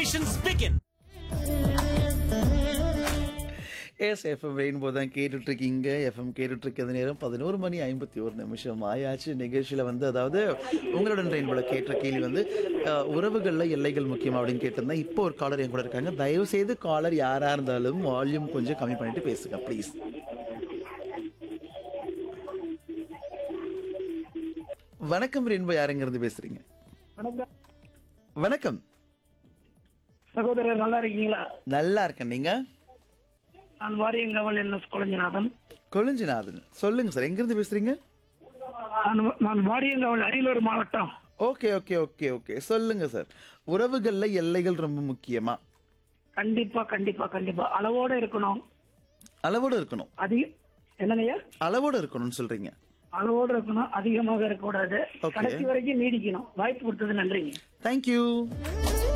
Celebrations begin. Yes FM rainbow தான் கேட்டுட்டு இருக்கீங்க எஃப்எம் கேட்டுட்டு இருக்கிறது நேரம் பதினோரு மணி ஐம்பத்தி ஒரு நிமிஷம் ஆயாச்சு நிகழ்ச்சியில் வந்து அதாவது உங்களுடன் ரெயின்போல கேட்ட கேள்வி வந்து அஹ், உறவுகள்ல எல்லைகள் முக்கியம் அப்படின்னு கேட்டிருந்தேன் இப்போ ஒரு காலர் என் கூட இருக்காங்க தயவு செய்து காலர் யாரா இருந்தாலும் வால்யூம் கொஞ்சம் கம்மி பண்ணிட்டு பேசுங்க ப்ளீஸ் வணக்கம் ரெயின்போ யாருங்கிறது பேசுறீங்க வணக்கம் வணக்கம் சகோதரர் நல்லா இருக்கீங்களா நல்லா இருக்கேன் நீங்க நான் வாரியங்கவல் என் எஸ் குழஞ்சிநாதன் கொழிஞ்சிநாதன் சொல்லுங்க சார் எங்கிருந்து பேசுறீங்க நான் நான் வாரியங்கவல் அரியலூர் மாவட்டம் ஓகே ஓகே ஓகே ஓகே சொல்லுங்க சார் உறவுகள்ல எல்லைகள் ரொம்ப முக்கியமா கண்டிப்பா கண்டிப்பா கண்டிப்பா அளவோட இருக்கணும் அளவோட இருக்கணும் அதிக என்னங்கய்யா அளவோட இருக்கணும்னு சொல்றீங்க அளவோட இருக்கணும் அதிகமாக இருக்கக்கூடாது Okay. கடைசி வரைக்கும் நீடிக்கணும் வாய்ப்பு கொடுத்தது நன்றிங்க தேங்க்யூ